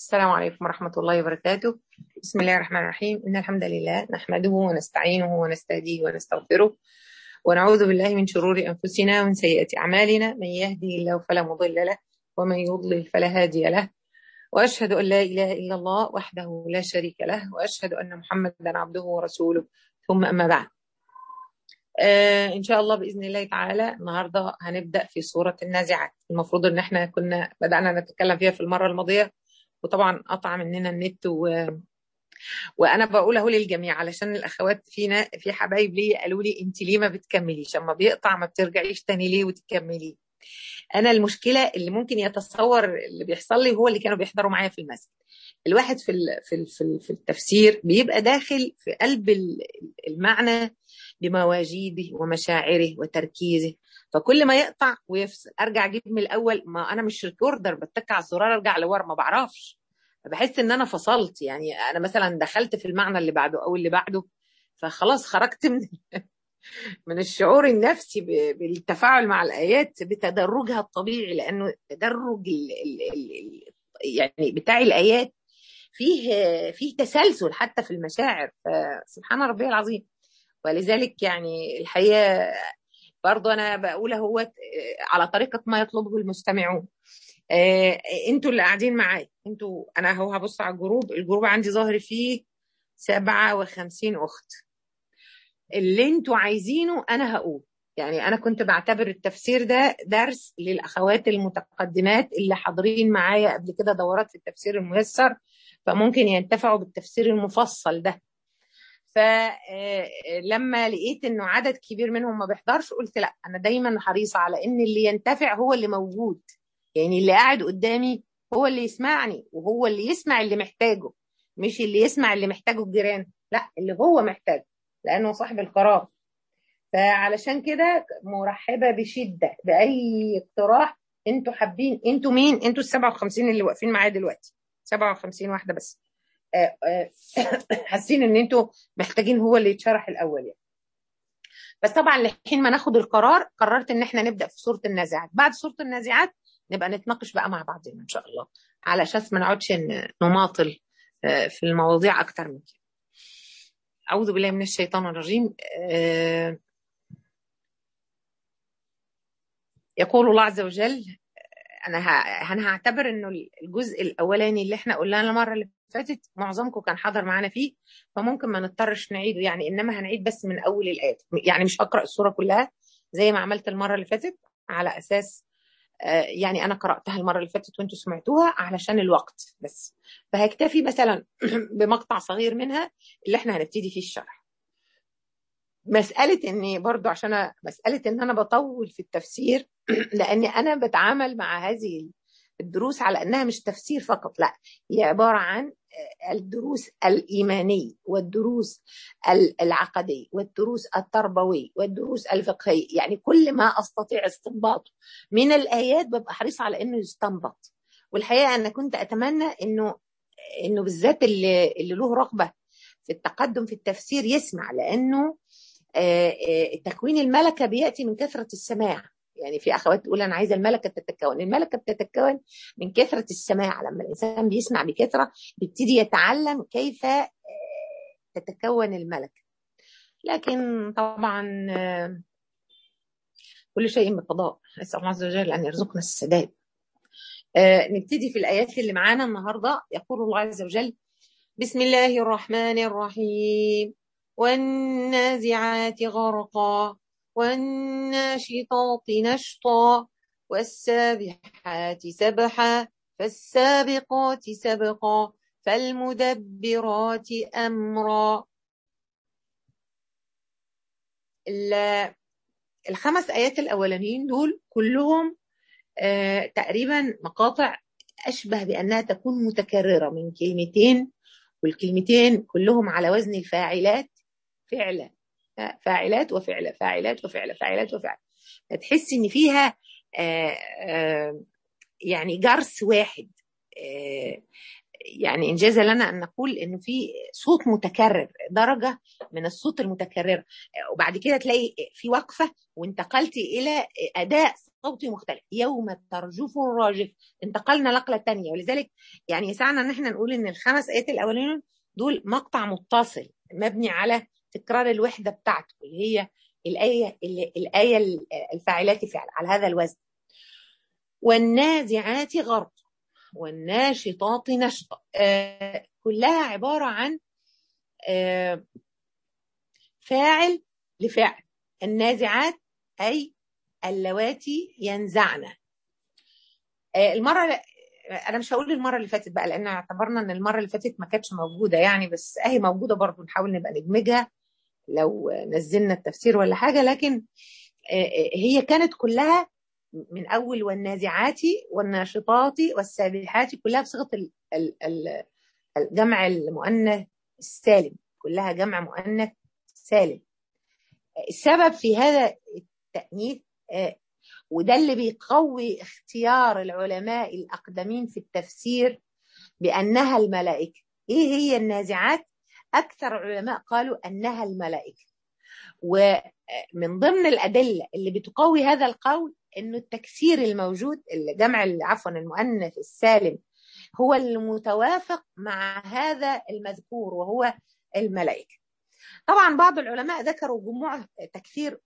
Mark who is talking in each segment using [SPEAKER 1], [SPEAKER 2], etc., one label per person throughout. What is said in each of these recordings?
[SPEAKER 1] السلام عليكم ورحمة الله وبركاته بسم الله الرحمن الرحيم إن الحمد لله نحمده ونستعينه ونستهديه ونستغفره ونعوذ بالله من شرور أنفسنا ومن سيئات أعمالنا من يهدي الله فلا مضل له ومن يضلل فلا هادي له وأشهد أن لا إله إلا الله وحده لا شريك له وأشهد أن محمدا عبده ورسوله ثم أما بعد آه إن شاء الله بإذن الله تعالى النهاردة هنبدأ في سورة النازعات المفروض إن احنا كنا بدأنا نتكلم فيها في المرة الماضية وطبعا قطع مننا النت و... وانا بقول اهو للجميع علشان الاخوات فينا في حبايب لي قالوا لي انت ليه ما بتكمليش اما بيقطع ما بترجعيش تاني ليه وتكملي انا المشكله اللي ممكن يتصور اللي بيحصل لي هو اللي كانوا بيحضروا معايا في المسجد الواحد في في في في التفسير بيبقى داخل في قلب المعنى بمواجيده ومشاعره وتركيزه فكل ما يقطع ويفصل ارجع اجيب من الاول ما انا مش ريكوردر بتك على الزرار ارجع لورا ما بعرفش بحس ان انا فصلت يعني انا مثلا دخلت في المعنى اللي بعده او اللي بعده فخلاص خرجت من من الشعور النفسي بالتفاعل مع الايات بتدرجها الطبيعي لانه تدرج ال ال ال يعني بتاع الايات فيه فيه تسلسل حتى في المشاعر فسبحان ربي العظيم ولذلك يعني الحقيقه برضه انا بقول هو على طريقه ما يطلبه المستمعون آه، انتوا اللي قاعدين معايا انتوا انا هو هبص على الجروب الجروب عندي ظاهر فيه 57 اخت اللي انتوا عايزينه انا هقول يعني انا كنت بعتبر التفسير ده درس للاخوات المتقدمات اللي حاضرين معايا قبل كده دورات في التفسير الميسر فممكن ينتفعوا بالتفسير المفصل ده فلما لقيت انه عدد كبير منهم ما بيحضرش قلت لا انا دايما حريصه على ان اللي ينتفع هو اللي موجود يعني اللي قاعد قدامي هو اللي يسمعني وهو اللي يسمع اللي محتاجه مش اللي يسمع اللي محتاجه الجيران لا اللي هو محتاجه لانه صاحب القرار فعلشان كده مرحبه بشده باي اقتراح انتوا حابين انتوا مين انتوا ال 57 اللي واقفين معايا دلوقتي 57 واحده بس حاسين ان انتوا محتاجين هو اللي يتشرح الاول يعني بس طبعا لحين ما ناخد القرار قررت ان احنا نبدا في سوره النازعات بعد سوره النازعات نبقى نتناقش بقى مع بعضنا ان شاء الله على اساس ما نقعدش نماطل في المواضيع اكتر من كده اعوذ بالله من الشيطان الرجيم يقول الله عز وجل انا انا هعتبر انه الجزء الاولاني اللي احنا قلناه المره اللي فاتت معظمكم كان حاضر معانا فيه فممكن ما نضطرش نعيده يعني انما هنعيد بس من اول الايات يعني مش هقرا السوره كلها زي ما عملت المره اللي فاتت على اساس يعني انا قراتها المره اللي فاتت وانتم سمعتوها علشان الوقت بس فهكتفي مثلا بمقطع صغير منها اللي احنا هنبتدي فيه الشرح مسألة إني برضو عشان مسألة إن أنا بطول في التفسير لأني أنا بتعامل مع هذه الدروس على انها مش تفسير فقط لا هي عباره عن الدروس الايمانيه والدروس العقديه والدروس التربويه والدروس الفقهيه يعني كل ما استطيع استنباطه من الايات ببقى حريصه على انه يستنبط والحقيقه انا كنت اتمنى انه انه بالذات اللي, اللي له رغبه في التقدم في التفسير يسمع لانه تكوين الملكه بياتي من كثره السماع يعني في اخوات تقول انا عايزه الملكه تتكون الملكه بتتكون من كثره السماع لما الانسان بيسمع بكثره بيبتدي يتعلم كيف تتكون الملكه لكن طبعا كل شيء بقضاء نسال الله عز وجل ان يرزقنا السداد نبتدي في الايات اللي معانا النهارده يقول الله عز وجل بسم الله الرحمن الرحيم والنازعات غرقا والناشطات نشطا والسابحات سبحا فالسابقات سبقا فالمدبرات امرا الخمس ايات الاولانيين دول كلهم آه تقريبا مقاطع اشبه بانها تكون متكرره من كلمتين والكلمتين كلهم على وزن الفاعلات فعلا فاعلات وفعل فاعلات وفعل فاعلات وفعل فتحس ان فيها آآ آآ يعني جرس واحد يعني انجاز لنا ان نقول انه في صوت متكرر درجه من الصوت المتكرر وبعد كده تلاقي في وقفه وانتقلت الى اداء صوتي مختلف يوم ترجف الراجف انتقلنا نقلة تانية ولذلك يعني يسعنا ان احنا نقول ان الخمس ايات الاولين دول مقطع متصل مبني على تكرار الوحدة بتاعته اللي هي الآية اللي الآية الفاعلات فعل على هذا الوزن والنازعات غرق والناشطات نشطا آه كلها عبارة عن آه فاعل لفعل النازعات أي اللواتي ينزعن آه المرة انا مش هقول المره اللي فاتت بقى لان اعتبرنا ان المره اللي فاتت ما كانتش موجوده يعني بس اهي موجوده برضو نحاول نبقى ندمجها لو نزلنا التفسير ولا حاجه لكن هي كانت كلها من اول والنازعات والناشطات والسابحات كلها بصيغه الجمع المؤنث السالم كلها جمع مؤنث سالم السبب في هذا التأنيث وده اللي بيقوي اختيار العلماء الأقدمين في التفسير بأنها الملائكة إيه هي النازعات؟ أكثر العلماء قالوا أنها الملائكة ومن ضمن الأدلة اللي بتقوي هذا القول أنه التكسير الموجود الجمع عفوا المؤنث السالم هو المتوافق مع هذا المذكور وهو الملائكة طبعا بعض العلماء ذكروا جموع تكثير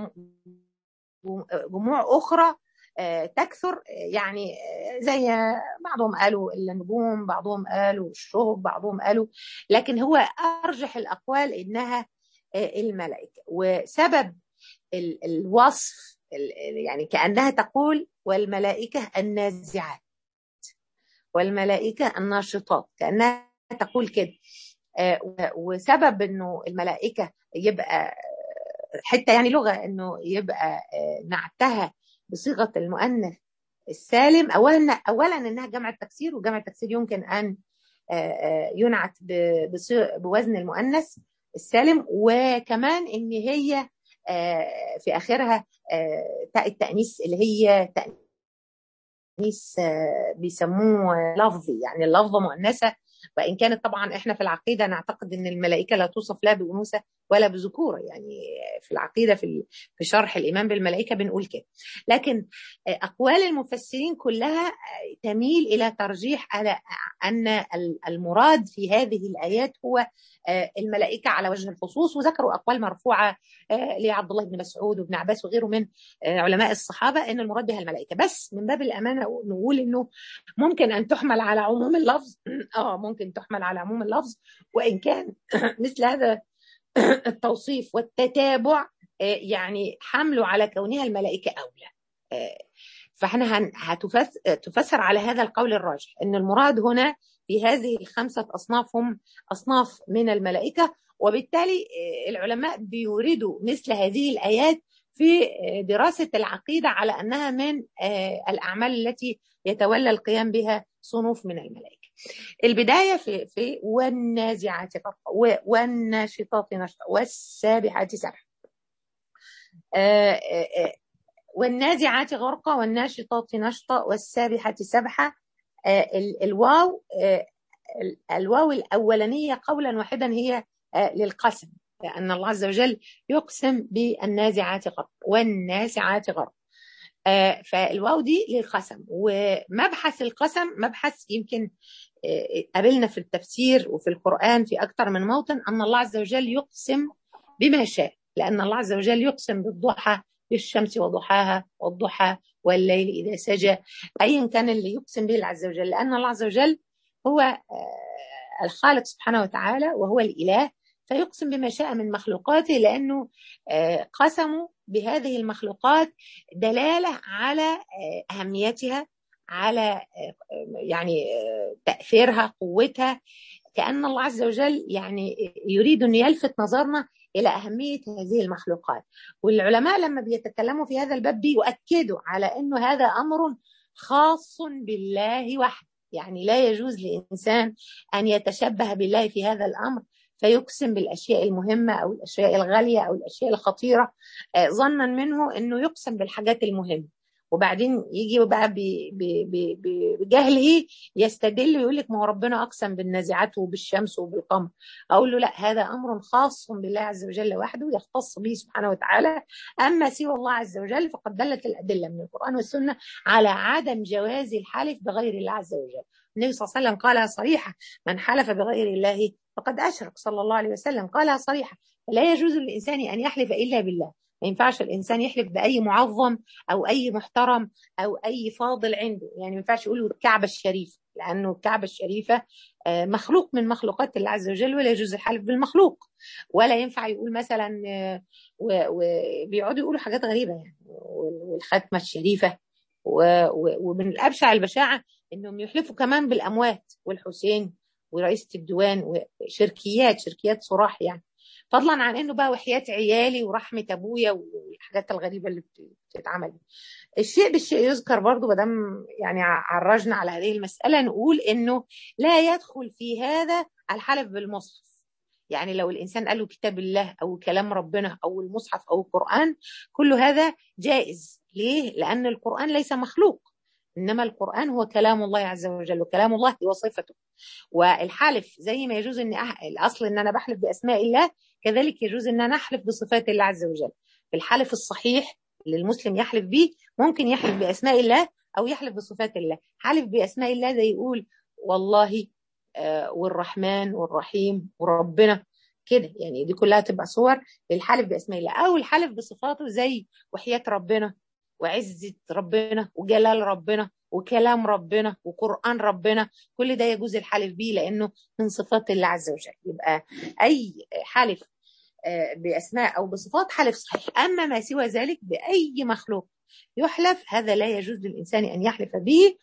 [SPEAKER 1] جموع أخرى تكثر يعني زي بعضهم قالوا النجوم بعضهم قالوا الشهب بعضهم قالوا لكن هو أرجح الأقوال إنها الملائكة وسبب الوصف يعني كأنها تقول والملائكة النازعات والملائكة الناشطات كأنها تقول كده وسبب انه الملائكة يبقى حتى يعني لغة انه يبقى نعتها بصيغة المؤنث السالم اولا اولا انها جمع التكسير وجمع التكسير يمكن ان ينعت بوزن المؤنث السالم وكمان ان هي في اخرها تاء التانيث اللي هي تانيث بيسموه لفظي يعني اللفظه مؤنثه وان كانت طبعا احنا في العقيده نعتقد ان الملائكه لا توصف لا بانوثه ولا بذكوره يعني في العقيده في في شرح الايمان بالملائكه بنقول كده لكن اقوال المفسرين كلها تميل الى ترجيح على ان المراد في هذه الايات هو الملائكه على وجه الخصوص وذكروا اقوال مرفوعه لعبد الله بن مسعود وابن عباس وغيره من علماء الصحابه ان المراد بها الملائكه بس من باب الامانه نقول انه ممكن ان تحمل على عموم اللفظ اه ممكن تحمل على عموم اللفظ وان كان مثل هذا التوصيف والتتابع يعني حمله على كونها الملائكه اولى فاحنا هتفسر على هذا القول الراجح ان المراد هنا في هذه الخمسه اصناف هم اصناف من الملائكه وبالتالي العلماء بيوردوا مثل هذه الايات في دراسه العقيده على انها من الاعمال التي يتولى القيام بها صنوف من الملائكه. البدايه في في والنازعات غرقا والناشطات نشطا والسابحات سبحا. والنازعات غرقا والناشطات نشطا والسابحات سبحا الواو الواو الاولانيه قولا واحدا هي للقسم لان الله عز وجل يقسم بالنازعات غرق والنازعات غرق فالواو دي للقسم ومبحث القسم مبحث يمكن قابلنا في التفسير وفي القرآن في أكثر من موطن أن الله عز وجل يقسم بما شاء لأن الله عز وجل يقسم بالضحى بالشمس وضحاها والضحى والليل إذا سجى أيا كان اللي يقسم به الله عز وجل لأن الله عز وجل هو الخالق سبحانه وتعالى وهو الإله فيقسم بما شاء من مخلوقاته لأنه قسموا بهذه المخلوقات دلالة على أهميتها على يعني تأثيرها قوتها كأن الله عز وجل يعني يريد أن يلفت نظرنا إلى أهمية هذه المخلوقات والعلماء لما بيتكلموا في هذا الباب بيؤكدوا على أنه هذا أمر خاص بالله وحده يعني لا يجوز لإنسان أن يتشبه بالله في هذا الأمر فيقسم بالاشياء المهمه او الاشياء الغاليه او الاشياء الخطيره ظنا منه انه يقسم بالحاجات المهمه وبعدين يجي بقى بجهل ايه يستدل ويقول لك ما هو ربنا اقسم بالنازعات وبالشمس وبالقمر اقول له لا هذا امر خاص بالله عز وجل وحده يختص به سبحانه وتعالى اما سوى الله عز وجل فقد دلت الادله من القران والسنه على عدم جواز الحلف بغير الله عز وجل النبي صلى الله عليه وسلم قالها صريحه من حلف بغير الله فقد اشرك صلى الله عليه وسلم قالها صريحه فلا يجوز للانسان ان يحلف الا بالله ما ينفعش الانسان يحلف باي معظم او اي محترم او اي فاضل عنده يعني ما ينفعش يقول الكعبه الشريفه لانه الكعبه الشريفه مخلوق من مخلوقات الله عز وجل ولا يجوز الحلف بالمخلوق ولا ينفع يقول مثلا وبيقعدوا يقولوا حاجات غريبه يعني والختمه الشريفه ومن الابشع البشاعه انهم يحلفوا كمان بالاموات والحسين ورئيسه الديوان وشركيات شركيات صراح يعني فضلا عن انه بقى وحياه عيالي ورحمه ابويا والحاجات الغريبه اللي بتتعمل دي. الشيء بالشيء يذكر برضو مدام يعني عرجنا على هذه المساله نقول انه لا يدخل في هذا الحلف بالمصحف يعني لو الانسان قال له كتاب الله او كلام ربنا او المصحف او القران كل هذا جائز ليه لان القران ليس مخلوق انما القران هو كلام الله عز وجل وكلام الله هو صفته والحلف زي ما يجوز ان أح... الاصل ان انا بحلف باسماء الله كذلك يجوز ان انا احلف بصفات الله عز وجل في الحلف الصحيح اللي المسلم يحلف به ممكن يحلف باسماء الله او يحلف بصفات الله حلف باسماء الله زي يقول والله آه والرحمن والرحيم وربنا كده يعني دي كلها تبقى صور للحلف باسماء الله او الحلف بصفاته زي وحياه ربنا وعزه ربنا وجلال ربنا وكلام ربنا وقرآن ربنا كل ده يجوز الحلف به لأنه من صفات الله عز وجل يبقى أي حلف بأسماء أو بصفات حلف صحيح أما ما سوى ذلك بأي مخلوق يحلف هذا لا يجوز للإنسان أن يحلف به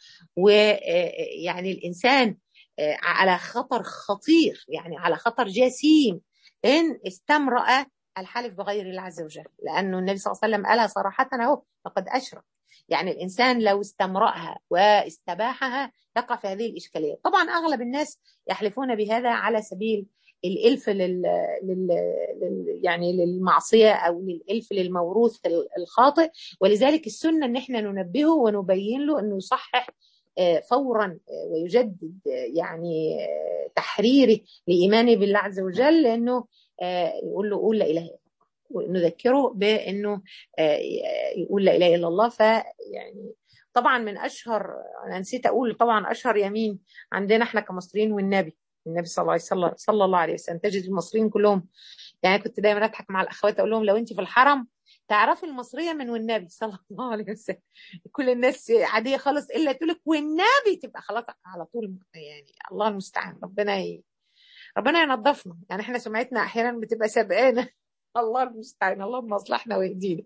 [SPEAKER 1] ويعني الإنسان على خطر خطير يعني على خطر جسيم إن استمرأ الحلف بغير الله عز وجل لأنه النبي صلى الله عليه وسلم قالها صراحة أهو فقد أشرك يعني الإنسان لو استمرأها واستباحها يقع في هذه الإشكالية طبعا أغلب الناس يحلفون بهذا على سبيل الإلف لل... لل... لل... يعني للمعصية أو للإلف للموروث الخاطئ ولذلك السنة أن احنا ننبهه ونبين له أنه يصحح فورا ويجدد يعني تحريره لإيمانه بالله عز وجل لأنه يقول له قول لا إله إلا نذكره بانه يقول لا اله الا الله فيعني طبعا من اشهر انا نسيت اقول طبعا اشهر يمين عندنا احنا كمصريين والنبي النبي صلى الله عليه وسلم صلى الله عليه وسلم تجد المصريين كلهم يعني كنت دايما اضحك مع الاخوات اقول لهم لو انت في الحرم تعرفي المصريه من والنبي صلى الله عليه وسلم كل الناس عاديه خالص الا تقول لك والنبي تبقى خلاص على طول يعني الله المستعان ربنا ي... ربنا ينظفنا يعني احنا سمعتنا احيانا بتبقى سبقانه الله المستعان اللهم اصلحنا واهدينا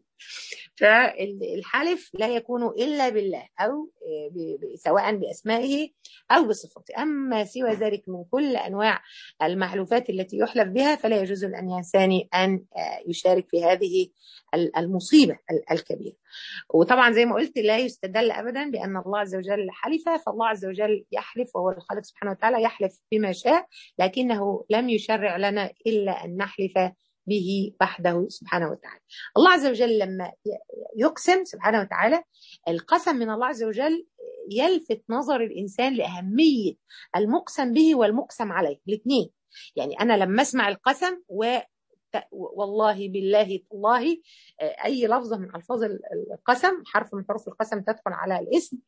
[SPEAKER 1] فالحلف لا يكون الا بالله او سواء باسمائه او بصفاته اما سوى ذلك من كل انواع المحلوفات التي يحلف بها فلا يجوز للانسان ان يشارك في هذه المصيبه الكبيره وطبعا زي ما قلت لا يستدل ابدا بان الله عز وجل حلف فالله عز وجل يحلف وهو الخالق سبحانه وتعالى يحلف بما شاء لكنه لم يشرع لنا الا ان نحلف به وحده سبحانه وتعالى الله عز وجل لما يقسم سبحانه وتعالى القسم من الله عز وجل يلفت نظر الإنسان لأهمية المقسم به والمقسم عليه الاثنين يعني أنا لما أسمع القسم و والله بالله الله أي لفظة من ألفاظ القسم حرف من حروف القسم تدخل على الاسم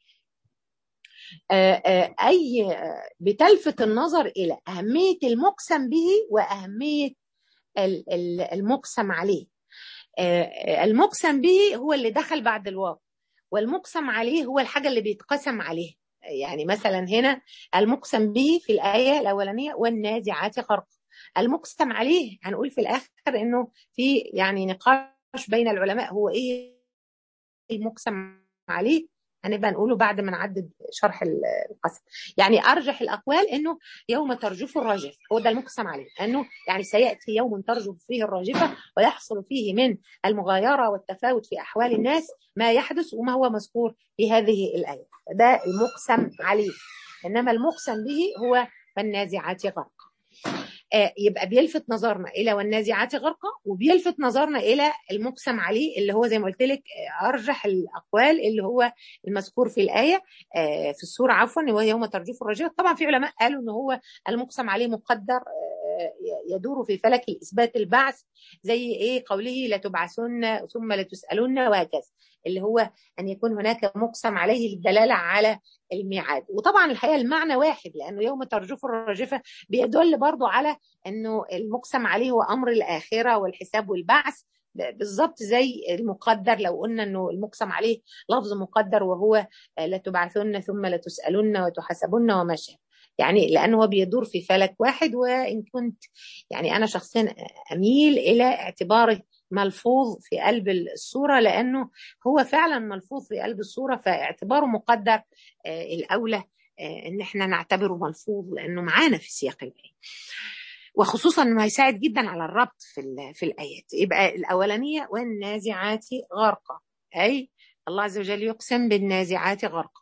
[SPEAKER 1] أي بتلفت النظر إلى أهمية المقسم به وأهمية المقسم عليه المقسم به هو اللي دخل بعد الواو والمقسم عليه هو الحاجة اللي بيتقسم عليه يعني مثلا هنا المقسم به في الآية الأولانية والنازعات غرقا المقسم عليه هنقول في الآخر إنه في يعني نقاش بين العلماء هو إيه المقسم عليه هنبقى نقوله بعد ما نعدد شرح القسم يعني ارجح الاقوال انه يوم ترجف الراجفه هو ده المقسم عليه انه يعني سياتي يوم ترجف فيه الراجفه ويحصل فيه من المغايره والتفاوت في احوال الناس ما يحدث وما هو مذكور في هذه الايه ده المقسم عليه انما المقسم به هو والنازعات غرقا يبقى بيلفت نظرنا الى والنازعات غرقا وبيلفت نظرنا الى المقسم عليه اللي هو زي ما قلت لك ارجح الاقوال اللي هو المذكور في الايه في السوره عفوا وهي يوم ترجف الرجاء طبعا في علماء قالوا ان هو المقسم عليه مقدر يدور في فلك اثبات البعث زي ايه قوله لتبعثن ثم لتسالن وهكذا اللي هو ان يكون هناك مقسم عليه للدلاله على الميعاد وطبعا الحقيقه المعنى واحد لانه يوم ترجف الراجفه بيدل برضه على انه المقسم عليه هو امر الاخره والحساب والبعث بالظبط زي المقدر لو قلنا انه المقسم عليه لفظ مقدر وهو لتبعثن ثم لتسالن وتحاسبن وما شابه يعني لانه هو بيدور في فلك واحد وان كنت يعني انا شخصيا اميل الى اعتباره ملفوظ في قلب الصوره لانه هو فعلا ملفوظ في قلب الصوره فاعتباره مقدر الاولى ان احنا نعتبره ملفوظ لانه معانا في سياق الايه وخصوصا انه هيساعد جدا على الربط في في الايات يبقى الاولانيه والنازعات غرقا اي الله عز وجل يقسم بالنازعات غرقا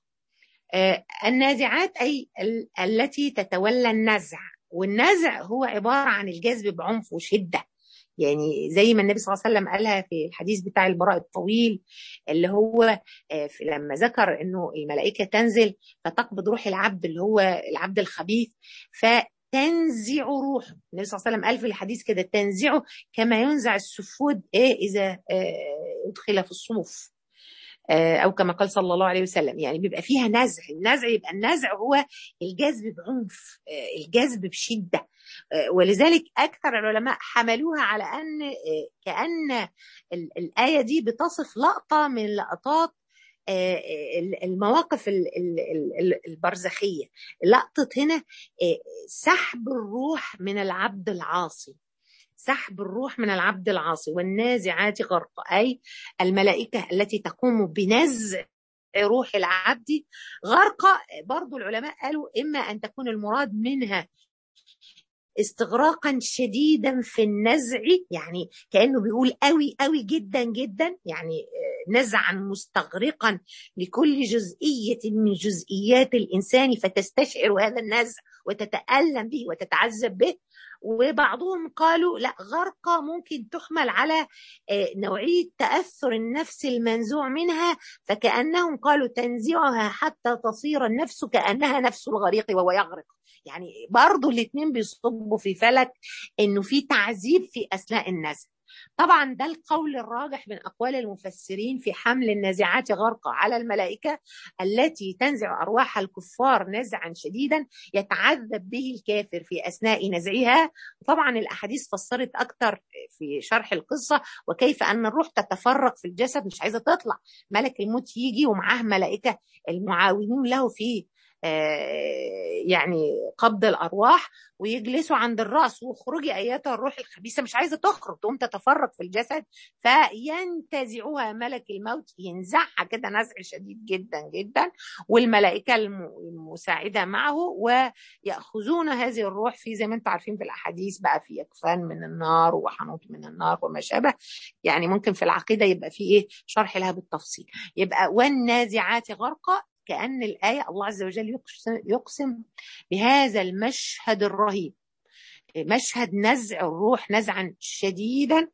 [SPEAKER 1] النازعات أي التي تتولى النزع والنزع هو عبارة عن الجذب بعنف وشدة يعني زي ما النبي صلى الله عليه وسلم قالها في الحديث بتاع البراء الطويل اللي هو لما ذكر انه الملائكه تنزل فتقبض روح العبد اللي هو العبد الخبيث فتنزع روحه النبي صلى الله عليه وسلم قال في الحديث كده تنزعه كما ينزع السفود ايه اذا ادخل في الصوف او كما قال صلى الله عليه وسلم يعني بيبقى فيها نزع النزع يبقى النزع هو الجذب بعنف الجذب بشده ولذلك اكثر العلماء حملوها على ان كان الايه دي بتصف لقطه من لقطات المواقف البرزخيه لقطه هنا سحب الروح من العبد العاصي سحب الروح من العبد العاصي والنازعات غرق أي الملائكة التي تقوم بنزع روح العبد غرق برضو العلماء قالوا إما أن تكون المراد منها استغراقا شديدا في النزع يعني كانه بيقول قوي قوي جدا جدا يعني نزعا مستغرقا لكل جزئيه من جزئيات الانسان فتستشعر هذا النزع وتتالم به وتتعذب به وبعضهم قالوا لا غرقة ممكن تحمل على نوعية تأثر النفس المنزوع منها فكأنهم قالوا تنزعها حتى تصير النفس كأنها نفس الغريق وهو يغرق يعني برضو الاثنين بيصبوا في فلك انه في تعذيب في اثناء النزع طبعا ده القول الراجح من اقوال المفسرين في حمل النازعات غرقا على الملائكه التي تنزع ارواح الكفار نزعا شديدا يتعذب به الكافر في اثناء نزعها وطبعا الاحاديث فسرت اكثر في شرح القصه وكيف ان الروح تتفرق في الجسد مش عايزه تطلع ملك الموت يجي ومعاه ملائكه المعاونون له في يعني قبض الارواح ويجلسوا عند الراس واخرجي ايتها الروح الخبيثه مش عايزه تخرج تقوم تتفرق في الجسد فينتزعها ملك الموت ينزعها كده نزع شديد جدا جدا والملائكه المساعده معه وياخذون هذه الروح في زي ما انتم عارفين في الاحاديث بقى في اكفان من النار وحنوط من النار وما شابه يعني ممكن في العقيده يبقى في ايه شرح لها بالتفصيل يبقى والنازعات غرقا كأن الآية الله عز وجل يقسم بهذا المشهد الرهيب مشهد نزع الروح نزعا شديدا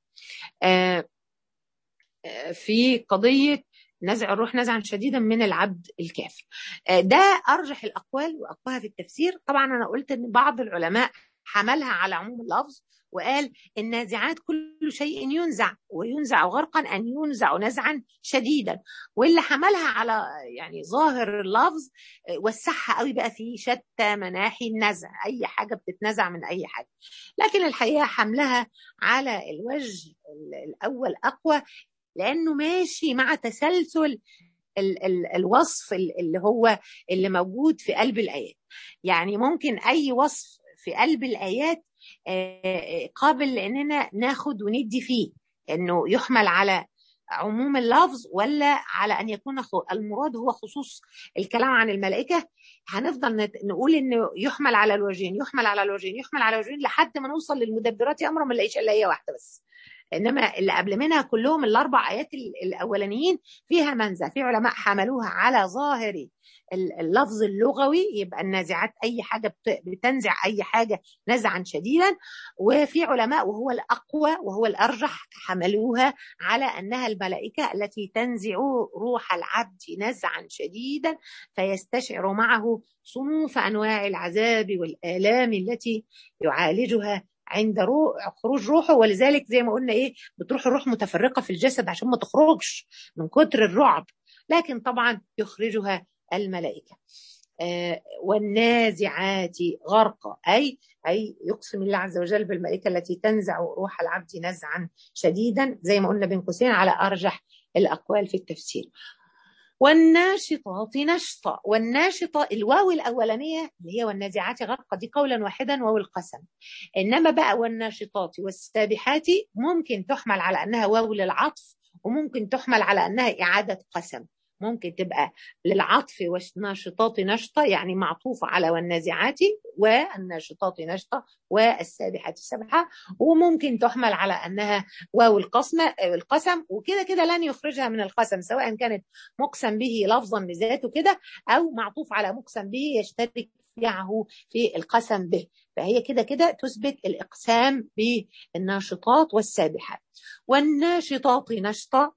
[SPEAKER 1] في قضية نزع الروح نزعا شديدا من العبد الكافر ده أرجح الأقوال وأقواها في التفسير طبعا أنا قلت أن بعض العلماء حملها على عموم اللفظ وقال النازعات كل شيء ينزع وينزع غرقا ان ينزع نزعا شديدا واللي حملها على يعني ظاهر اللفظ وسعها قوي بقى في شتى مناحي النزع اي حاجه بتتنزع من اي حاجه لكن الحقيقه حملها على الوجه الاول اقوى لانه ماشي مع تسلسل ال ال الوصف اللي هو اللي موجود في قلب الايات يعني ممكن اي وصف في قلب الايات قابل لاننا ناخد وندي فيه انه يحمل على عموم اللفظ ولا على ان يكون المراد هو خصوص الكلام عن الملائكه هنفضل نقول انه يحمل على الوجهين يحمل على الوجهين يحمل على الوجهين لحد ما نوصل للمدبرات امرا ما نلاقيش الا هي واحده بس انما اللي قبل منها كلهم الاربع ايات الاولانيين فيها منزه في علماء حملوها على ظاهر اللفظ اللغوي يبقى النازعات اي حاجه بتنزع اي حاجه نزعا شديدا وفي علماء وهو الاقوى وهو الارجح حملوها على انها الملائكه التي تنزع روح العبد نزعا شديدا فيستشعر معه صنوف انواع العذاب والالام التي يعالجها عند روح خروج روحه ولذلك زي ما قلنا ايه بتروح الروح متفرقه في الجسد عشان ما تخرجش من كتر الرعب لكن طبعا يخرجها الملائكه آه والنازعات غرقا اي اي يقسم الله عز وجل بالملائكه التي تنزع روح العبد نزعا شديدا زي ما قلنا بين قوسين على ارجح الاقوال في التفسير والناشطات نشطا والناشطة الواو الأولانية اللي هي والنازعات غرقا دي قولا واحدا واو القسم إنما بقى والناشطات والسابحات ممكن تحمل على أنها واو للعطف وممكن تحمل على أنها إعادة قسم ممكن تبقى للعطف والناشطات نشطة يعني معطوفة على والنازعات والناشطات نشطة والسابحات سبحة وممكن تحمل على أنها واو القسم القسم وكده كده لن يخرجها من القسم سواء كانت مقسم به لفظا لذاته كده أو معطوف على مقسم به يشترك معه في القسم به فهي كده كده تثبت الإقسام بالناشطات والسابحات والناشطات نشطة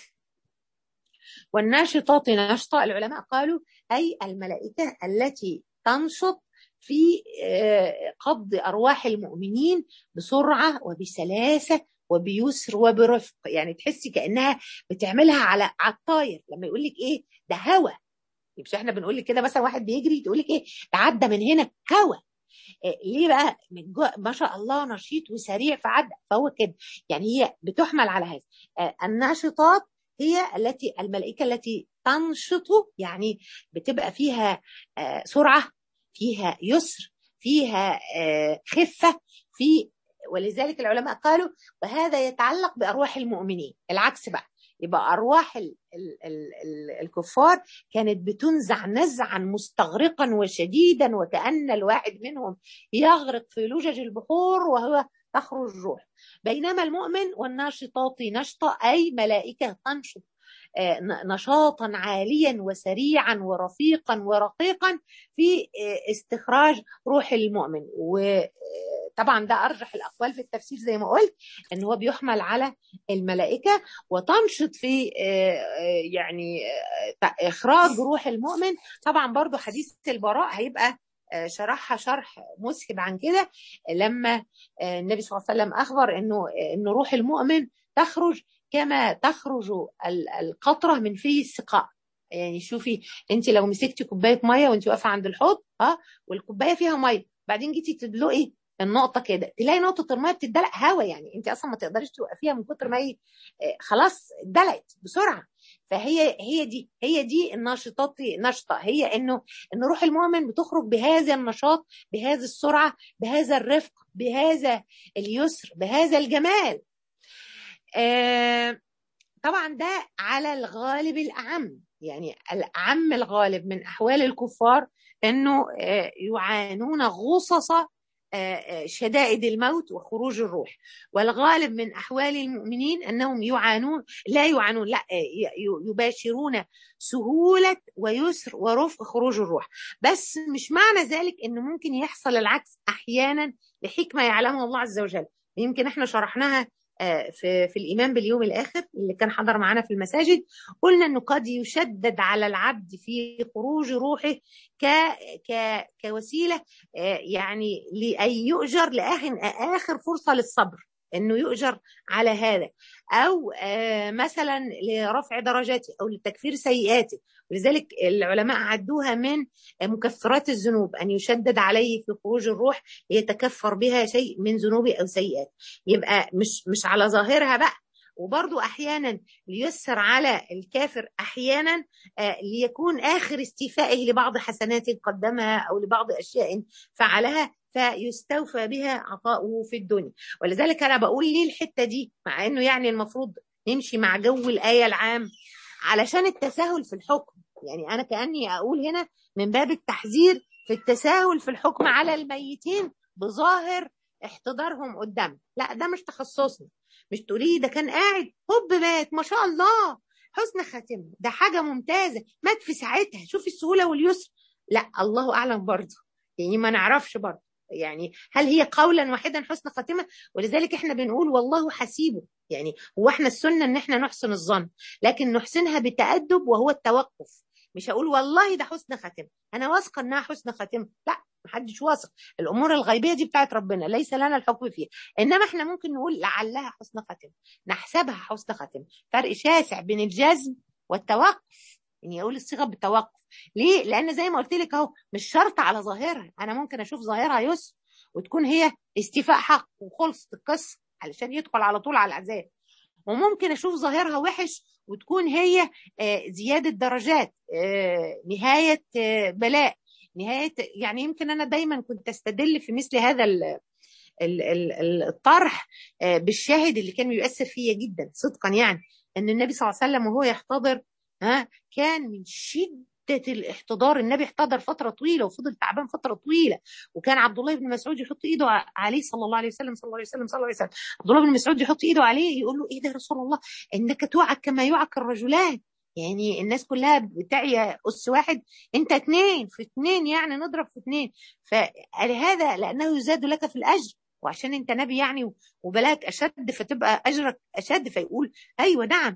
[SPEAKER 1] والناشطات نشطة العلماء قالوا أي الملائكة التي تنشط في قبض أرواح المؤمنين بسرعة وبسلاسة وبيسر وبرفق يعني تحسي كأنها بتعملها على على الطاير لما يقول لك إيه ده هوا مش احنا بنقول لك كده مثلا واحد بيجري تقول لك ايه تعدى من هنا هوا ليه بقى من جو... ما شاء الله نشيط وسريع فعدى فهو كده يعني هي بتحمل على هذا الناشطات هي التي الملائكة التي تنشط يعني بتبقى فيها سرعة فيها يسر فيها خفة في ولذلك العلماء قالوا وهذا يتعلق بأرواح المؤمنين العكس بقى يبقى أرواح ال ال ال الكفار كانت بتنزع نزعا مستغرقا وشديدا وكأن الواحد منهم يغرق في لجج البحور وهو تخرج روح بينما المؤمن والناشطات نشطة أي ملائكة تنشط نشاطا عاليا وسريعا ورفيقا ورقيقا في استخراج روح المؤمن وطبعا ده ارجح الاقوال في التفسير زي ما قلت ان هو بيحمل على الملائكه وتنشط في يعني اخراج روح المؤمن طبعا برضو حديث البراء هيبقى شرحها شرح مسهب عن كده لما النبي صلى الله عليه وسلم اخبر انه انه روح المؤمن تخرج كما تخرج القطره من في السقاء يعني شوفي انت لو مسكتي كوبايه ميه وانت واقفه عند الحوض اه والكوبايه فيها ميه بعدين جيتي تدلقي النقطه كده تلاقي نقطه الميه بتدلق هوا يعني انت اصلا ما تقدريش توقفيها من كتر ما هي خلاص اتدلقت بسرعه فهي هي دي هي دي الناشطات نشطه هي انه ان روح المؤمن بتخرج بهذا النشاط بهذه السرعه بهذا الرفق بهذا اليسر بهذا الجمال آه طبعا ده على الغالب الاعم يعني الاعم الغالب من احوال الكفار انه آه يعانون غصص شدائد الموت وخروج الروح والغالب من احوال المؤمنين انهم يعانون لا يعانون لا يباشرون سهوله ويسر ورفق خروج الروح بس مش معنى ذلك انه ممكن يحصل العكس احيانا لحكمه يعلمها الله عز وجل يمكن احنا شرحناها في في الايمان باليوم الاخر اللي كان حضر معانا في المساجد قلنا انه قد يشدد على العبد في خروج روحه ك ك كوسيله يعني لأي يؤجر لاخر اخر فرصه للصبر انه يؤجر على هذا او مثلا لرفع درجاته او لتكفير سيئاته ولذلك العلماء عدوها من مكفرات الذنوب ان يشدد عليه في خروج الروح ليتكفر بها شيء من ذنوبه او سيئات يبقى مش مش على ظاهرها بقى وبرضو احيانا ليسر على الكافر احيانا ليكون اخر استيفائه لبعض حسنات قدمها او لبعض اشياء فعلها فيستوفى بها عطاؤه في الدنيا ولذلك انا بقول ليه الحته دي مع انه يعني المفروض نمشي مع جو الايه العام علشان التساهل في الحكم يعني انا كاني اقول هنا من باب التحذير في التساهل في الحكم على الميتين بظاهر احتضارهم قدام لا ده مش تخصصنا مش تقولي ده كان قاعد هوب مات ما شاء الله حسن خاتمه ده حاجه ممتازه مات في ساعتها شوفي السهوله واليسر لا الله اعلم برضه يعني ما نعرفش برضه يعني هل هي قولا واحدا حسن خاتمه ولذلك احنا بنقول والله حسيبه يعني هو احنا السنه ان احنا نحسن الظن لكن نحسنها بتادب وهو التوقف مش هقول والله ده حسن خاتمه انا واثقه انها حسن خاتمه لا محدش واثق الامور الغيبيه دي بتاعت ربنا ليس لنا الحكم فيها انما احنا ممكن نقول لعلها حسن خاتمه نحسبها حسن خاتمه فرق شاسع بين الجزم والتوقف اني اقول الصيغه بالتوقف ليه لان زي ما قلت لك اهو مش شرط على ظاهرها انا ممكن اشوف ظاهرها يسر وتكون هي استيفاء حق وخلصت القصه علشان يدخل على طول على العذاب وممكن اشوف ظاهرها وحش وتكون هي زياده درجات نهايه بلاء نهايه يعني يمكن انا دايما كنت استدل في مثل هذا ال الطرح بالشاهد اللي كان بيؤثر فيا جدا صدقا يعني ان النبي صلى الله عليه وسلم وهو يحتضر ها كان من شده الاحتضار النبي احتضر فتره طويله وفضل تعبان فتره طويله وكان عبد الله بن مسعود يحط ايده عليه صلى الله عليه وسلم صلى الله عليه وسلم صلى الله عليه وسلم عبد الله بن مسعود يحط ايده عليه يقول له ايه ده يا رسول الله انك توعك كما يوعك الرجلان يعني الناس كلها بتعي أس واحد أنت اتنين في اتنين يعني نضرب في اتنين فلهذا لأنه يزاد لك في الأجر وعشان أنت نبي يعني وبلاك أشد فتبقى أجرك أشد فيقول أيوة نعم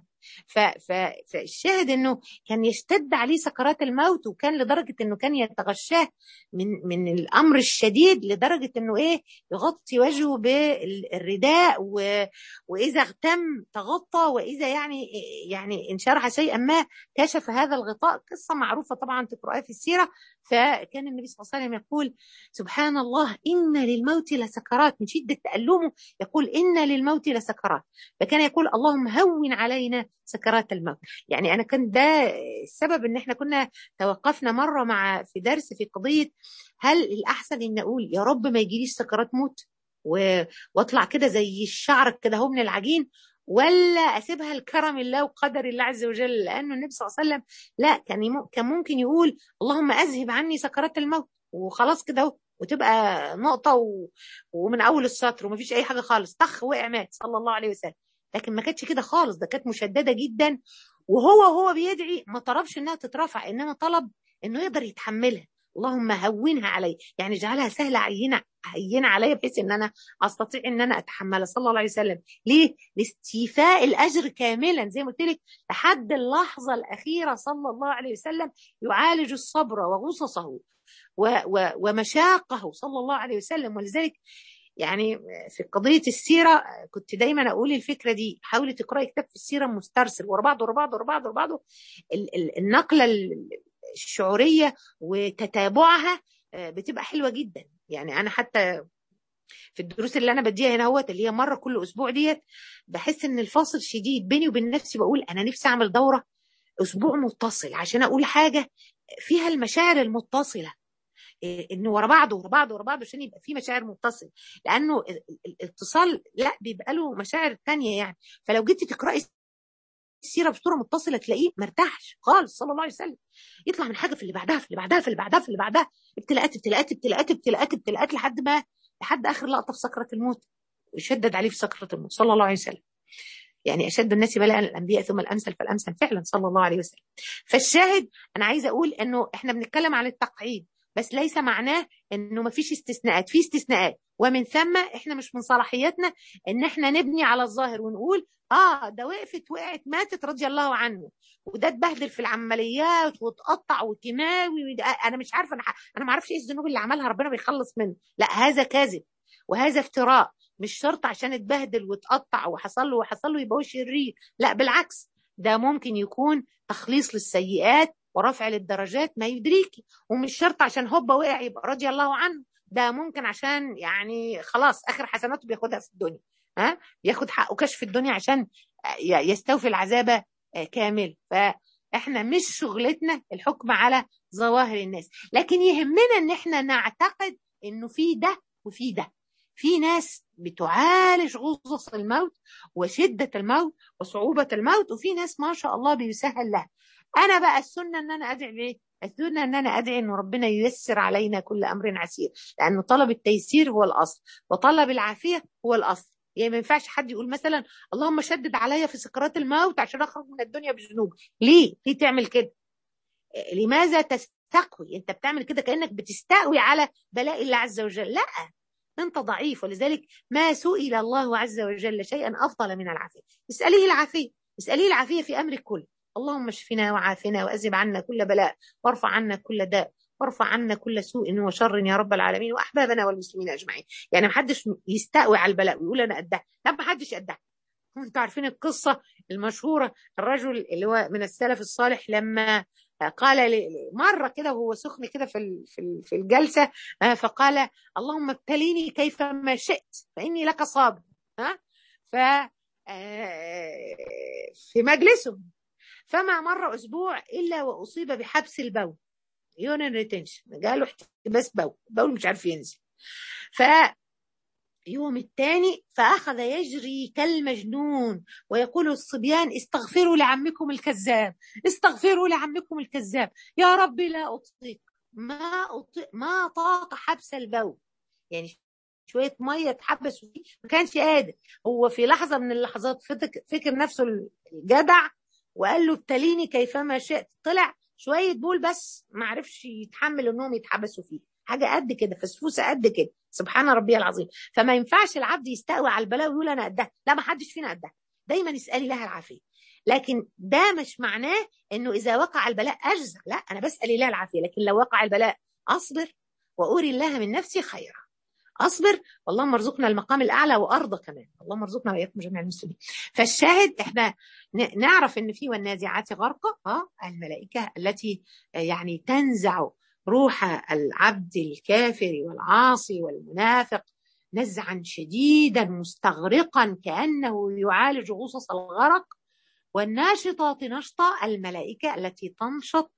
[SPEAKER 1] فالشاهد انه كان يشتد عليه سكرات الموت وكان لدرجه انه كان يتغشاه من من الامر الشديد لدرجه انه ايه يغطي وجهه بالرداء و واذا اغتم تغطى واذا يعني يعني ان شرح شيئا ما كشف هذا الغطاء قصه معروفه طبعا تقراها في السيره فكان النبي صلى الله عليه وسلم يقول سبحان الله ان للموت لسكرات من شده تالمه يقول ان للموت لسكرات فكان يقول اللهم هون علينا سكرات الموت يعني انا كان ده السبب ان احنا كنا توقفنا مره مع في درس في قضيه هل الاحسن ان اقول يا رب ما يجيليش سكرات موت واطلع كده زي الشعر كده هو من العجين ولا اسيبها لكرم الله وقدر الله عز وجل لانه النبي صلى الله عليه وسلم لا كان كان ممكن يقول اللهم اذهب عني سكرات الموت وخلاص كده اهو وتبقى نقطه و... ومن اول السطر ومفيش اي حاجه خالص طخ وقع مات صلى الله عليه وسلم لكن ما كانتش كده خالص ده كانت مشدده جدا وهو هو بيدعي ما طلبش انها تترفع انما طلب انه يقدر يتحملها اللهم هونها علي يعني اجعلها سهله عينه هينه عليا بحيث ان انا استطيع ان انا اتحملها صلى الله عليه وسلم ليه لاستيفاء الاجر كاملا زي ما قلت لك لحد اللحظه الاخيره صلى الله عليه وسلم يعالج الصبر وغصصه و و ومشاقه صلى الله عليه وسلم ولذلك يعني في قضيه السيره كنت دايما اقول الفكره دي حاولي تقراي كتاب في السيره مسترسل ورا بعضه ورا بعضه ورا بعضه ورا بعضه النقله الشعوريه وتتابعها بتبقى حلوه جدا يعني انا حتى في الدروس اللي انا بديها هنا اهوت اللي هي مره كل اسبوع ديت بحس ان الفاصل شديد بيني وبين نفسي بقول انا نفسي اعمل دوره اسبوع متصل عشان اقول حاجه فيها المشاعر المتصله انه ورا بعض ورا بعض ورا بعض عشان يبقى في مشاعر متصله لانه الاتصال لا بيبقى له مشاعر تانية يعني فلو جيتي تقراي السيره بصوره متصله تلاقيه مرتاحش خالص صلى الله عليه وسلم يطلع من حاجه في اللي بعدها في اللي بعدها في اللي بعدها في اللي بعدها ابتلاءات ابتلاءات ابتلاءات ابتلاءات ابتلاءات لحد ما لحد اخر لقطه في سكره الموت ويشدد عليه في سكره الموت صلى الله عليه وسلم يعني اشد الناس بلاء الانبياء ثم الامثل فالامثل فعلا صلى الله عليه وسلم فالشاهد انا عايزه اقول انه احنا بنتكلم عن التقعيد بس ليس معناه انه ما فيش استثناءات في استثناءات ومن ثم احنا مش من صلاحياتنا ان احنا نبني على الظاهر ونقول اه ده وقفت وقعت ماتت رضي الله عنه وده اتبهدل في العمليات واتقطع وكيماوي انا مش عارفه انا انا ما اعرفش ايه الذنوب اللي عملها ربنا بيخلص منه لا هذا كاذب وهذا افتراء مش شرط عشان اتبهدل واتقطع وحصل له وحصل له يبقى هو شرير لا بالعكس ده ممكن يكون تخليص للسيئات ورفع للدرجات ما يدريكي ومش شرط عشان هوبا وقع يبقى رضي الله عنه ده ممكن عشان يعني خلاص اخر حسناته بياخدها في الدنيا ها بياخد حقه كشف الدنيا عشان يستوفي العذاب كامل فاحنا مش شغلتنا الحكم على ظواهر الناس لكن يهمنا ان احنا نعتقد انه في ده وفي ده في ناس بتعالج غصص الموت وشدة الموت وصعوبة الموت وفي ناس ما شاء الله بيسهل لها انا بقى السنه ان انا ادعي بايه السنه ان انا ادعي ان ربنا ييسر علينا كل امر عسير لان طلب التيسير هو الاصل وطلب العافيه هو الاصل يعني ما ينفعش حد يقول مثلا اللهم شدد عليا في سكرات الموت عشان اخرج من الدنيا بذنوب ليه ليه تعمل كده لماذا تستقوي انت بتعمل كده كانك بتستقوي على بلاء الله عز وجل لا انت ضعيف ولذلك ما سئل الله عز وجل شيئا افضل من العافيه اساليه العافيه اساليه العافيه في امرك كله اللهم اشفنا وعافنا واذهب عنا كل بلاء وارفع عنا كل داء وارفع عنا كل سوء وشر يا رب العالمين واحبابنا والمسلمين اجمعين يعني ما حدش يستقوي على البلاء ويقول انا قدها لا ما حدش قدها انتوا عارفين القصه المشهوره الرجل اللي هو من السلف الصالح لما قال مرة كده وهو سخن كده في في الجلسة فقال اللهم ابتليني كيفما شئت فإني لك صابر ها ف في مجلسه فما مر أسبوع إلا وأصيب بحبس البول يونين ريتنشن جاله احتباس بول بول مش عارف ينزل ف يوم الثاني فأخذ يجري كالمجنون ويقول الصبيان استغفروا لعمكم الكذاب استغفروا لعمكم الكذاب يا ربي لا أطيق ما أطيق ما طاق حبس البول يعني شوية مية اتحبس فيه ما كانش قادر هو في لحظة من اللحظات فكر نفسه الجدع وقال له ابتليني كيفما شئت طلع شوية بول بس ما عرفش يتحمل انهم يتحبسوا فيه حاجة قد كده فسفوسة قد كده سبحان ربي العظيم فما ينفعش العبد يستقوى على البلاء ويقول انا قدها لا ما حدش فينا قدها دايما اسالي لها العافيه لكن ده مش معناه انه اذا وقع البلاء اجزع لا انا بسال الله العافيه لكن لو وقع البلاء اصبر واري الله من نفسي خيرا اصبر اللهم ارزقنا المقام الاعلى وارضى كمان اللهم ارزقنا واياكم جميع المسلمين فالشاهد احنا نعرف ان في والنازعات غرقا اه الملائكه التي يعني تنزع روح العبد الكافر والعاصي والمنافق نزعا شديدا مستغرقا كانه يعالج غصص الغرق والناشطات نشطه الملائكه التي تنشط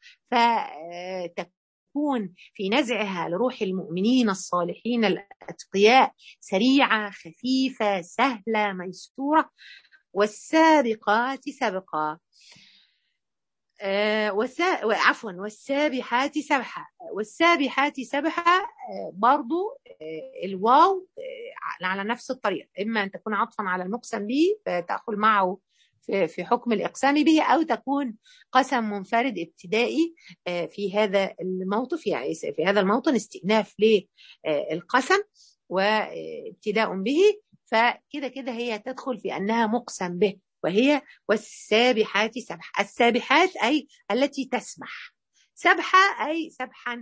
[SPEAKER 1] فتكون في نزعها لروح المؤمنين الصالحين الاتقياء سريعه خفيفه سهله ميسوره والسابقات سبقا آه وسا... عفوا والسابحات سبحة والسابحات سبحة آه برضو آه الواو على نفس الطريقة إما أن تكون عطفا على المقسم به فتأخذ معه في, في حكم الإقسام به أو تكون قسم منفرد ابتدائي في هذا الموطن يعني في هذا الموطن استئناف للقسم وابتداء به فكده كده هي تدخل في أنها مقسم به وهي والسابحات سبح السابحات أي التي تسبح سبحة أي سبحا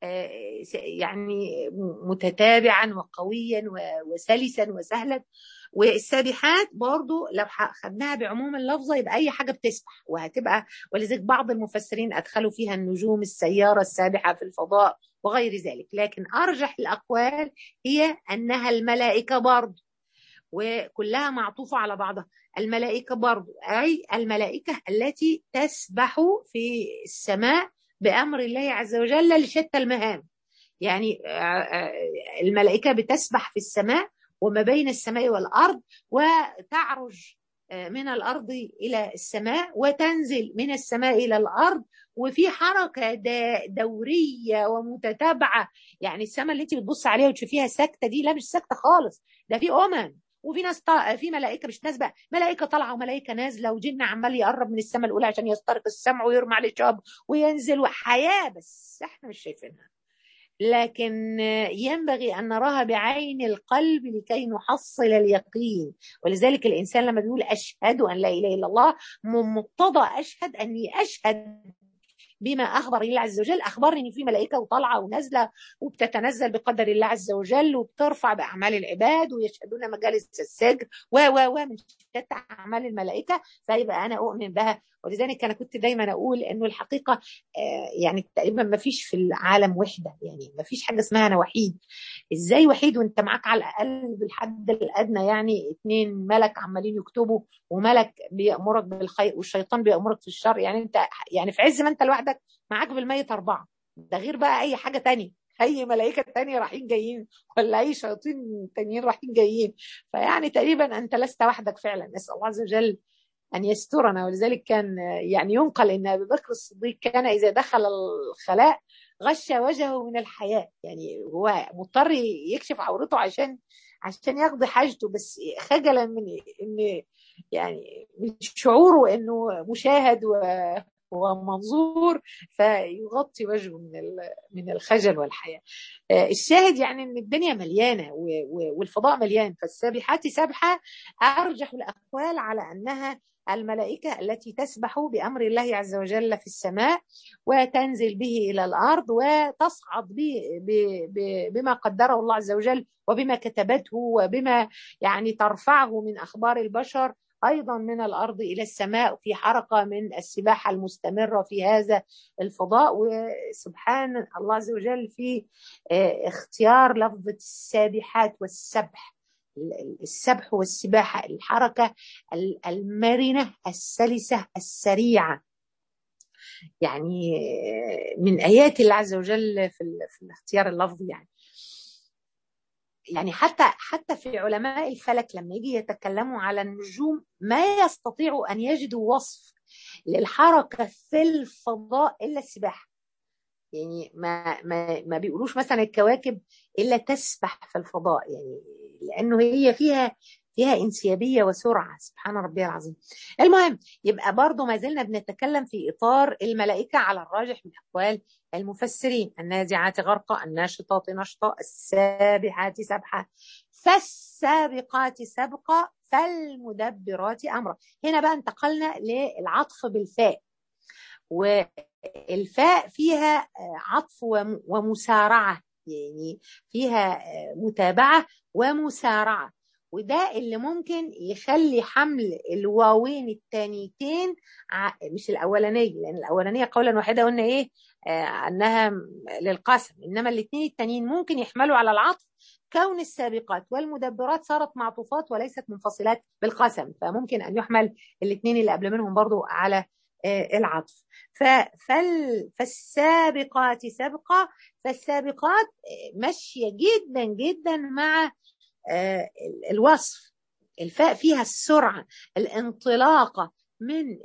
[SPEAKER 1] يعني متتابعا وقويا وسلسا وسهلا والسابحات برضو لو خدناها بعموم اللفظة يبقى أي حاجة بتسبح وهتبقى ولذلك بعض المفسرين أدخلوا فيها النجوم السيارة السابحة في الفضاء وغير ذلك لكن أرجح الأقوال هي أنها الملائكة برضو وكلها معطوفة على بعضها الملائكة برضو أي الملائكة التي تسبح في السماء بأمر الله عز وجل لشتى المهام يعني الملائكة بتسبح في السماء وما بين السماء والأرض وتعرج من الأرض إلى السماء وتنزل من السماء إلى الأرض وفي حركة دورية ومتتابعة يعني السماء اللي انت بتبص عليها وتشوفيها ساكتة دي لا مش ساكتة خالص ده في أمم وفي ناس طا... في ملائكه مش ناس بقى ملائكه طالعه وملائكه نازله وجن عمال يقرب من السماء الاولى عشان يسترق السمع ويرمى عليه شاب وينزل وحياه بس احنا مش شايفينها لكن ينبغي ان نراها بعين القلب لكي نحصل اليقين ولذلك الانسان لما بيقول اشهد ان لا اله الا الله مقتضى اشهد اني اشهد بما اخبر الله عز وجل اخبرني ان في ملائكه وطالعه ونازله وبتتنزل بقدر الله عز وجل وبترفع باعمال العباد ويشهدون مجالس السجر و و و من شتى اعمال الملائكه فيبقى انا اؤمن بها ولذلك انا كنت دايما اقول انه الحقيقه يعني تقريبا ما فيش في العالم وحده يعني ما فيش حاجه اسمها انا وحيد ازاي وحيد وانت معاك على الاقل بالحد الادنى يعني اثنين ملك عمالين يكتبوا وملك بيامرك بالخير والشيطان بيامرك في الشر يعني انت يعني في عز ما انت لوحدك معاك بالميت اربعه ده غير بقى اي حاجه تانية اي ملائكه تانية رايحين جايين ولا اي شياطين تانيين رايحين جايين فيعني تقريبا انت لست وحدك فعلا نسال الله عز وجل أن يسترنا ولذلك كان يعني ينقل أن أبي بكر الصديق كان إذا دخل الخلاء غش وجهه من الحياء يعني هو مضطر يكشف عورته عشان عشان يقضي حاجته بس خجلا من ان يعني من شعوره انه مشاهد ومنظور فيغطي وجهه من من الخجل والحياء الشاهد يعني ان الدنيا مليانه والفضاء مليان فالسابحات سبحه ارجح الاقوال على انها الملائكة التي تسبح بأمر الله عز وجل في السماء وتنزل به إلى الأرض وتصعد بما قدره الله عز وجل وبما كتبته وبما يعني ترفعه من أخبار البشر أيضا من الأرض إلى السماء في حركة من السباحة المستمرة في هذا الفضاء وسبحان الله عز وجل في اختيار لفظة السابحات والسبح السبح والسباحة الحركة المرنة السلسة السريعة يعني من آيات الله عز وجل في, في الاختيار اللفظي يعني يعني حتى حتى في علماء الفلك لما يجي يتكلموا على النجوم ما يستطيعوا ان يجدوا وصف للحركه في الفضاء الا السباحه يعني ما ما ما بيقولوش مثلا الكواكب الا تسبح في الفضاء يعني لانه هي فيها فيها انسيابيه وسرعه سبحان ربي العظيم. المهم يبقى برضه ما زلنا بنتكلم في اطار الملائكه على الراجح من اقوال المفسرين النازعات غرقا الناشطات نشطا السابحات سبحا فالسابقات سبقا فالمدبرات امرا هنا بقى انتقلنا للعطف بالفاء والفاء فيها عطف ومسارعه يعني فيها متابعه ومسارعه وده اللي ممكن يخلي حمل الواوين التانيتين مش الاولانيه لان الاولانيه قولا واحدا قلنا ايه آه انها للقسم انما الاثنين التانيين ممكن يحملوا على العطف كون السابقات والمدبرات صارت معطوفات وليست منفصلات بالقسم فممكن ان يحمل الاثنين اللي قبل منهم برضو على آه العطف فال فالسابقات سبقة فالسابقات ماشية جدا جدا مع الوصف الفاء فيها السرعة الانطلاقة من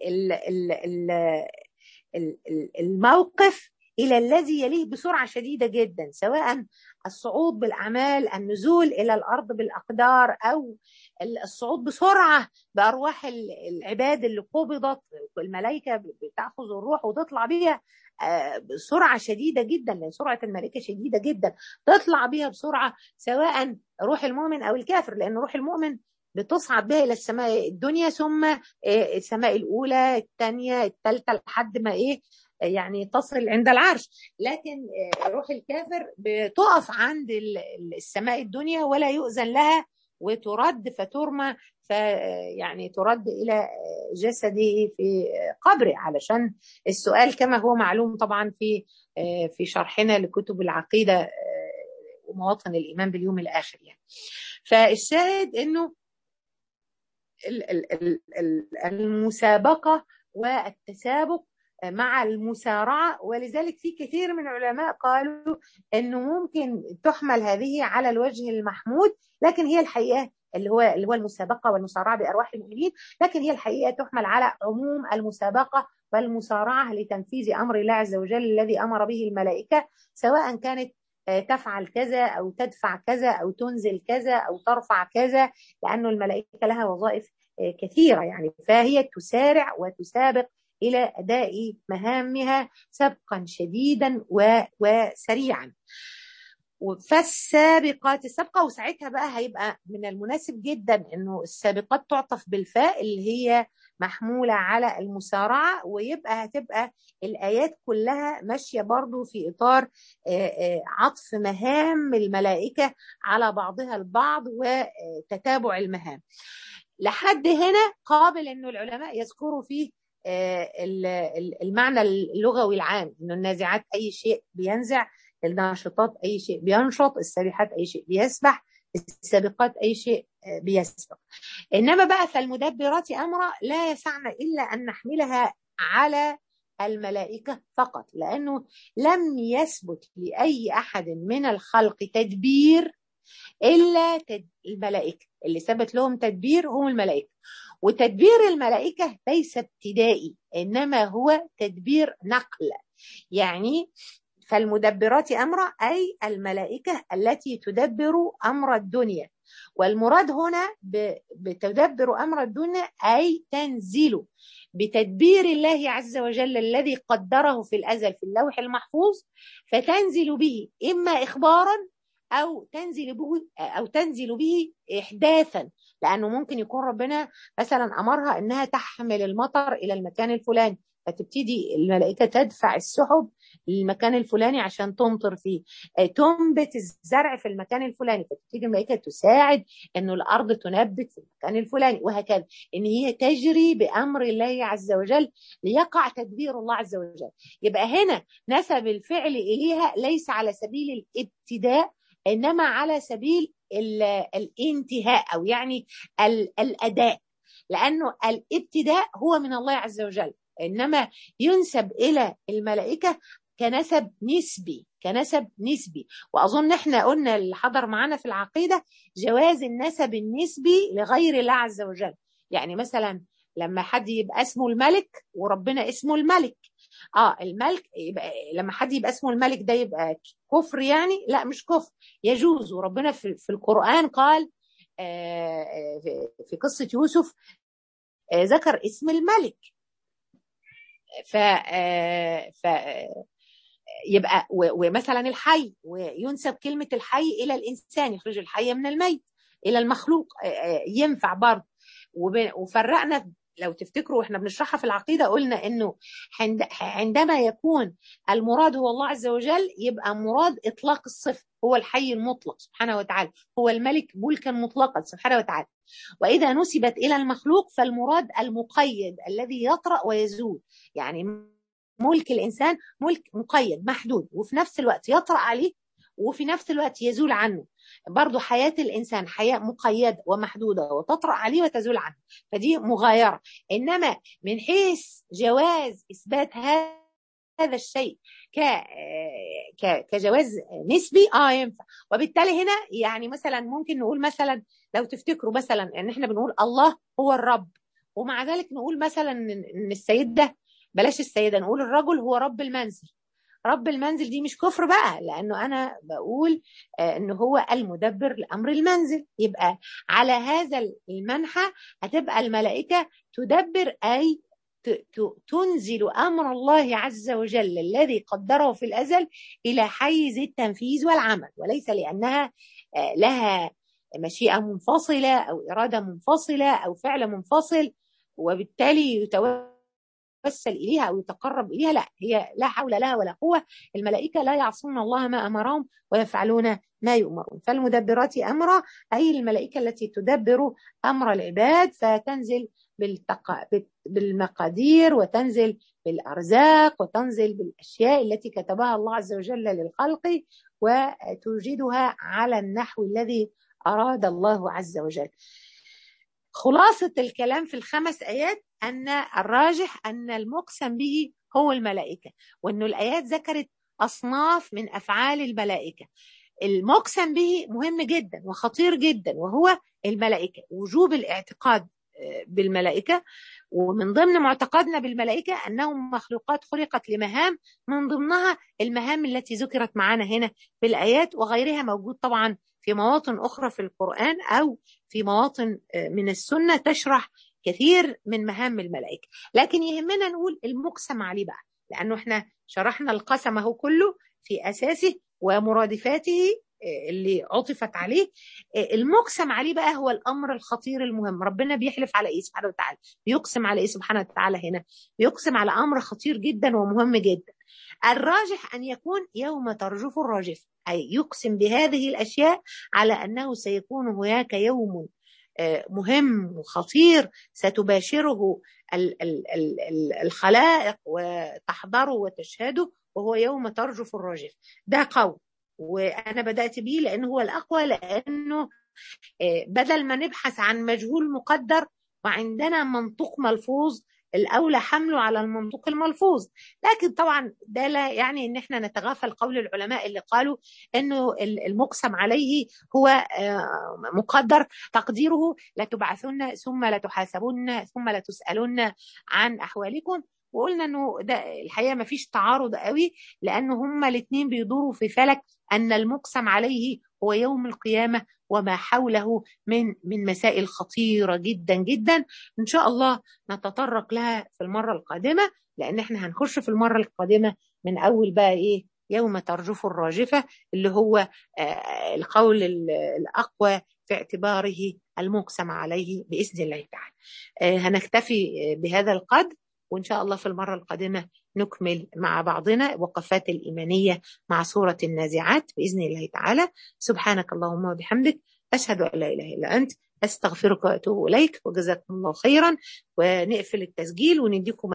[SPEAKER 1] الموقف إلى الذي يليه بسرعة شديدة جدا سواء الصعود بالأعمال النزول إلى الأرض بالأقدار أو الصعود بسرعة بأرواح العباد اللي قبضت الملائكة بتأخذ الروح وتطلع بيها بسرعة شديدة جدا لأن سرعة الملائكة شديدة جدا تطلع بيها بسرعة سواء روح المؤمن أو الكافر لأن روح المؤمن بتصعد بها إلى السماء الدنيا ثم السماء الأولى الثانية الثالثة لحد ما إيه يعني تصل عند العرش لكن روح الكافر بتقف عند السماء الدنيا ولا يؤذن لها وترد فترمى فيعني ترد الى جسده في قبره علشان السؤال كما هو معلوم طبعا في في شرحنا لكتب العقيده ومواطن الايمان باليوم الاخر يعني فالشاهد انه المسابقه والتسابق مع المسارعة ولذلك في كثير من العلماء قالوا أنه ممكن تحمل هذه على الوجه المحمود لكن هي الحقيقة اللي هو اللي هو المسابقة والمسارعة بأرواح المؤمنين لكن هي الحقيقة تحمل على عموم المسابقة والمسارعة لتنفيذ أمر الله عز وجل الذي أمر به الملائكة سواء كانت تفعل كذا أو تدفع كذا أو تنزل كذا أو ترفع كذا لأنه الملائكة لها وظائف كثيرة يعني فهي تسارع وتسابق الى اداء مهامها سبقا شديدا وسريعا فالسابقات السابقة وساعتها بقى هيبقى من المناسب جدا انه السابقات تعطف بالفاء اللي هي محمولة على المسارعة ويبقى هتبقى الآيات كلها ماشية برضو في إطار عطف مهام الملائكة على بعضها البعض وتتابع المهام لحد هنا قابل انه العلماء يذكروا فيه المعنى اللغوي العام انه النازعات اي شيء بينزع الناشطات اي شيء بينشط السابحات اي شيء بيسبح السابقات اي شيء بيسبق انما بقى فالمدبرات امرا لا يسعنا الا ان نحملها على الملائكة فقط لأنه لم يثبت لأي أحد من الخلق تدبير إلا الملائكة اللي ثبت لهم تدبير هم الملائكة وتدبير الملائكة ليس ابتدائي إنما هو تدبير نقل يعني فالمدبرات أمرا أي الملائكة التي تدبر أمر الدنيا والمراد هنا بتدبر أمر الدنيا أي تنزل بتدبير الله عز وجل الذي قدره في الأزل في اللوح المحفوظ فتنزل به إما إخبارا أو تنزل به أو تنزل به إحداثا لأنه ممكن يكون ربنا مثلا أمرها إنها تحمل المطر إلى المكان الفلاني فتبتدي الملائكة تدفع السحب للمكان الفلاني عشان تمطر فيه تنبت الزرع في المكان الفلاني فتبتدي الملائكة تساعد انه الارض تنبت في المكان الفلاني وهكذا ان هي تجري بامر الله عز وجل ليقع تدبير الله عز وجل يبقى هنا نسب الفعل اليها ليس على سبيل الابتداء انما على سبيل الانتهاء او يعني الاداء لانه الابتداء هو من الله عز وجل انما ينسب الى الملائكه كنسب نسبي كنسب نسبي واظن احنا قلنا اللي حضر معانا في العقيده جواز النسب النسبي لغير الله عز وجل يعني مثلا لما حد يبقى اسمه الملك وربنا اسمه الملك اه الملك يبقى لما حد يبقى اسمه الملك ده يبقى كفر يعني لا مش كفر يجوز وربنا في, في القران قال آه في قصه يوسف آه ذكر اسم الملك ف ف يبقى ومثلا الحي وينسب كلمة الحي إلى الإنسان يخرج الحي من الميت إلى المخلوق ينفع برضه وفرقنا لو تفتكروا واحنا بنشرحها في العقيده قلنا انه عندما يكون المراد هو الله عز وجل يبقى مراد اطلاق الصفه هو الحي المطلق سبحانه وتعالى هو الملك ملكا مطلقا سبحانه وتعالى واذا نسبت الى المخلوق فالمراد المقيد الذي يطرا ويزول يعني ملك الانسان ملك مقيد محدود وفي نفس الوقت يطرا عليه وفي نفس الوقت يزول عنه برضو حياة الإنسان حياة مقيدة ومحدودة وتطرأ عليه وتزول عنه فدي مغايرة إنما من حيث جواز إثبات هذا الشيء ك... ك... كجواز نسبي اه ينفع وبالتالي هنا يعني مثلا ممكن نقول مثلا لو تفتكروا مثلا ان احنا بنقول الله هو الرب ومع ذلك نقول مثلا ان السيد ده بلاش السيده نقول الرجل هو رب المنزل رب المنزل دي مش كفر بقى لانه انا بقول انه هو المدبر لامر المنزل يبقى على هذا المنحى هتبقى الملائكه تدبر اي تنزل امر الله عز وجل الذي قدره في الازل الى حيز التنفيذ والعمل وليس لانها لها مشيئه منفصله او اراده منفصله او فعل منفصل وبالتالي يتوجه يتوسل إليها أو يتقرب إليها لا هي لا حول لها ولا قوة الملائكة لا يعصون الله ما أمرهم ويفعلون ما يؤمرون فالمدبرات أمرا أي الملائكة التي تدبر أمر العباد فتنزل بالتق... بالمقادير وتنزل بالأرزاق وتنزل بالأشياء التي كتبها الله عز وجل للخلق وتوجدها على النحو الذي أراد الله عز وجل خلاصة الكلام في الخمس آيات أن الراجح أن المقسم به هو الملائكة وأنه الآيات ذكرت أصناف من أفعال الملائكة المقسم به مهم جدا وخطير جدا وهو الملائكة وجوب الاعتقاد بالملائكة ومن ضمن معتقدنا بالملائكة أنهم مخلوقات خلقت لمهام من ضمنها المهام التي ذكرت معنا هنا في الآيات وغيرها موجود طبعا في مواطن أخرى في القرآن أو في مواطن من السنة تشرح كثير من مهام الملائكة لكن يهمنا نقول المقسم عليه بقى لأنه احنا شرحنا القسم اهو كله في أساسه ومرادفاته اللي عطفت عليه المقسم عليه بقى هو الامر الخطير المهم ربنا بيحلف على ايه سبحانه وتعالى بيقسم على ايه سبحانه وتعالى هنا بيقسم على امر خطير جدا ومهم جدا الراجح ان يكون يوم ترجف الراجف اي يقسم بهذه الاشياء على انه سيكون هناك يوم مهم وخطير ستباشره الخلائق وتحضره وتشهده وهو يوم ترجف الراجف ده قول وانا بدات بيه لانه هو الاقوى لانه بدل ما نبحث عن مجهول مقدر وعندنا منطوق ملفوظ الاولى حمله على المنطوق الملفوظ لكن طبعا ده لا يعني ان احنا نتغافل قول العلماء اللي قالوا انه المقسم عليه هو مقدر تقديره لتبعثن ثم لتحاسبن ثم لتسالن عن احوالكم وقلنا انه ده الحقيقه ما فيش تعارض قوي لان هما الاثنين بيدوروا في فلك ان المقسم عليه هو يوم القيامه وما حوله من من مسائل خطيره جدا جدا ان شاء الله نتطرق لها في المره القادمه لان احنا هنخش في المره القادمه من اول بقى ايه يوم ترجف الراجفه اللي هو آه القول الاقوى في اعتباره المقسم عليه باذن الله تعالى. آه هنكتفي بهذا القدر وان شاء الله في المره القادمه نكمل مع بعضنا وقفات الايمانيه مع سوره النازعات باذن الله تعالى سبحانك اللهم وبحمدك اشهد ان لا اله الا انت استغفرك واتوب اليك وجزاكم الله خيرا ونقفل التسجيل ونديكم